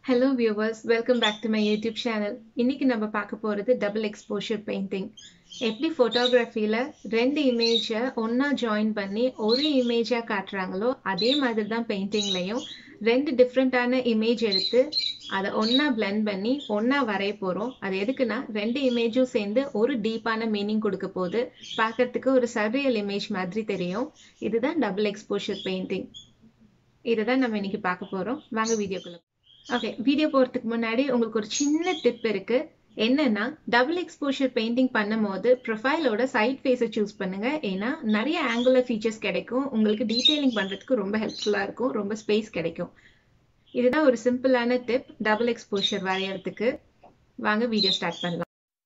hello viewers welcome back to my YouTube channel இன்னைக்கு நம்ம பார்க்க போகிறது டபுள் எக்ஸ்போஷர் பெயிண்டிங் எப்படி ஃபோட்டோகிராஃபியில் ரெண்டு இமேஜை ஒன்றா ஜாயின் பண்ணி ஒரு இமேஜாக காட்டுறாங்களோ அதே மாதிரி தான் பெயிண்டிங்லையும் ரெண்டு டிஃப்ரெண்ட்டான இமேஜ் எடுத்து அதை ஒன்றா பிளெண்ட் பண்ணி ஒன்றா வரைய போகிறோம் அது எதுக்குன்னா ரெண்டு இமேஜும் சேர்ந்து ஒரு டீப்பான மீனிங் கொடுக்க போது பார்க்கறதுக்கு ஒரு சர்ரியல் இமேஜ் மாதிரி தெரியும் இதுதான் டபுள் எக்ஸ்போஷர் பெயிண்டிங் இதை தான் நம்ம இன்னைக்கு பார்க்க போகிறோம் வாங்க வீடியோக்குள்ள ஓகே வீடியோ போகிறதுக்கு முன்னாடி உங்களுக்கு ஒரு சின்ன டிப் இருக்கு என்னன்னா டபுள் எக்ஸ்போஷர் பெயிண்டிங் பண்ணும்போது ப்ரொஃபைலோட சைட் ஃபேஸை சூஸ் பண்ணுங்க ஏன்னா நிறைய ஆங்குலர் ஃபீச்சர்ஸ் கிடைக்கும் உங்களுக்கு டீட்டெயிலிங் பண்ணுறதுக்கு ரொம்ப ஹெல்ப்ஃபுல்லாக இருக்கும் ரொம்ப ஸ்பேஸ் கிடைக்கும் இதுதான் ஒரு சிம்பிளான டிப் டபுள் எக்ஸ்போஷர் வரையறதுக்கு வாங்க வீடியோ ஸ்டார்ட் பண்ணலாம்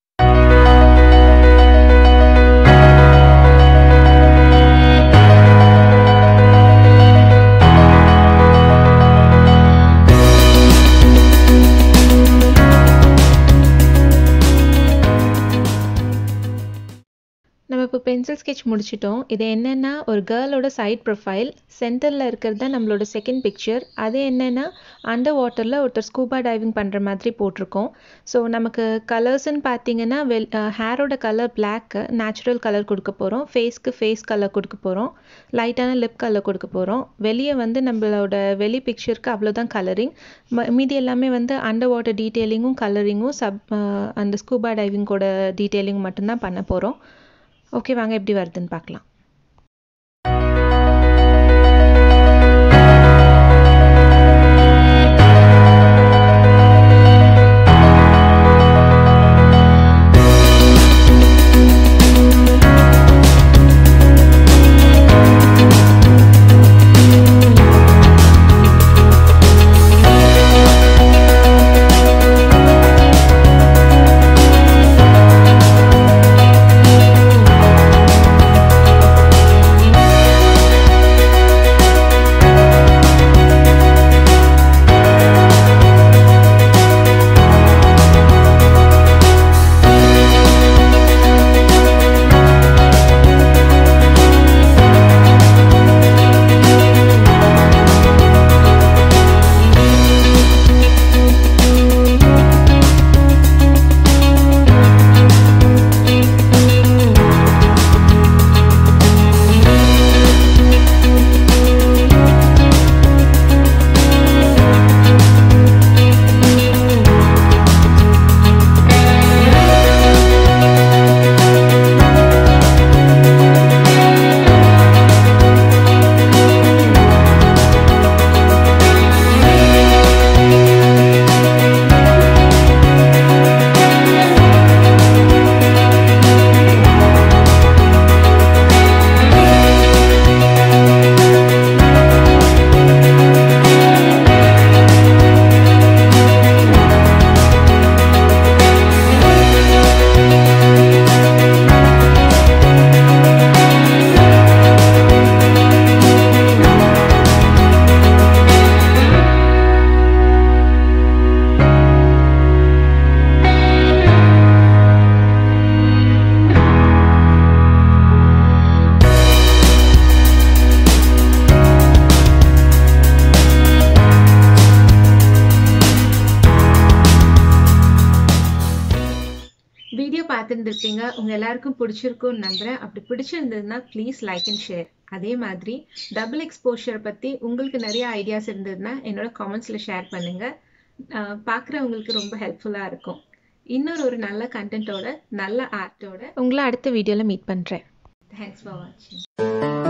நம்ம இப்போ பென்சில் ஸ்கெட்ச் முடிச்சிட்டோம் இது என்னென்னா ஒரு கேர்ளோட சைட் ப்ரொஃபைல் சென்டரில் இருக்கிறது தான் நம்மளோட செகண்ட் பிக்சர் அது என்னென்னா அண்டர் வாட்டரில் ஒருத்தர் ஸ்கூபா டைவிங் பண்ணுற மாதிரி போட்டிருக்கோம் ஸோ நமக்கு கலர்ஸ்ன்னு பார்த்தீங்கன்னா வெல் ஹேரோட கலர் பிளாக்கு நேச்சுரல் கலர் கொடுக்க போகிறோம் ஃபேஸ்க்கு ஃபேஸ் கலர் கொடுக்க போகிறோம் லைட்டான லிப் கலர் கொடுக்க போகிறோம் வெளியே வந்து நம்மளோட வெளி பிக்சருக்கு அவ்வளோதான் கலரிங் மீதி எல்லாமே வந்து அண்டர் வாட்டர் டீட்டெயிலிங்கும் கலரிங்கும் சப் அந்த ஸ்கூபா டைவிங்கோட டீட்டெயிலிங் மட்டும்தான் பண்ண போகிறோம் ஓகே வாங்க எப்படி வருதுன்னு பார்க்கலாம் வீடியோ பார்த்துருந்துருப்பீங்க உங்கள் எல்லாருக்கும் பிடிச்சிருக்கும்னு நம்புகிறேன் அப்படி பிடிச்சிருந்ததுன்னா ப்ளீஸ் லைக் அண்ட் ஷேர் அதே மாதிரி டபுள் எக்ஸ்போஷரை பற்றி உங்களுக்கு நிறைய ஐடியாஸ் இருந்ததுன்னா என்னோட காமெண்ட்ஸில் ஷேர் பண்ணுங்கள் பார்க்குறவங்களுக்கு ரொம்ப ஹெல்ப்ஃபுல்லாக இருக்கும் இன்னொரு ஒரு நல்ல கண்டென்ட்டோட நல்ல ஆர்ட்டோட உங்களை அடுத்த வீடியோவில் மீட் பண்ணுறேன் தேங்க்ஸ் ஃபார் வாட்சிங்